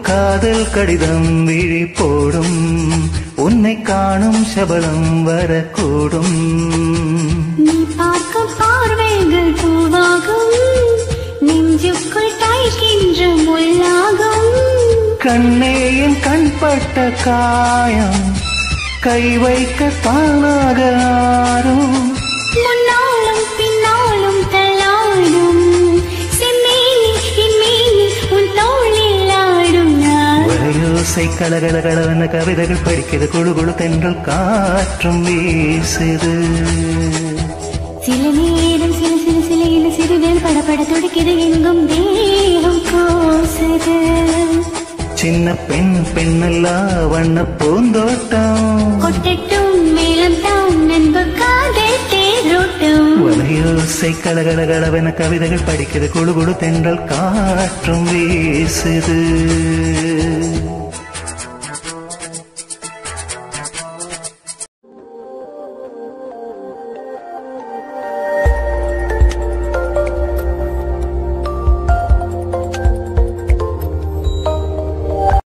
காதல் கடிதம் விழி போடும் உன்னை காணும் சபலம் வரக்கூடும் நீ பார்க்கும் பார்வைகள் பூவாகும் நெஞ்சுக்குள் தைக்கின்ற முள்ளாகும் கண்ணே என் கண்பட்ட காயம் கை வைக்க தானாக ஆறும் முன்னாலும் பின்னாலும் தள்ளாடும் செம்மேனி என் மேனி உன் தோளில் ஆடும் நான் வரையோசை கலகல கலவன கவிதைகள் படிக்கிறது குழு குழு தென்றல் காற்றும் வீசுது சில நேரம் சில சில சில இன சிறுவேல் படபட துடிக்குது எங்கும் தேகம் கோசுது சின்ன பெண் பெண்ணல்லா வண்ண பூந்தோட்டம் கொட்டட்டும் மேலம் தான் நண்பு காதல் தேரோட்டம் வலையோசை கலகல கலவென கவிதைகள் படிக்கிறது குழு குழு தென்றல் காற்றும் வீசுது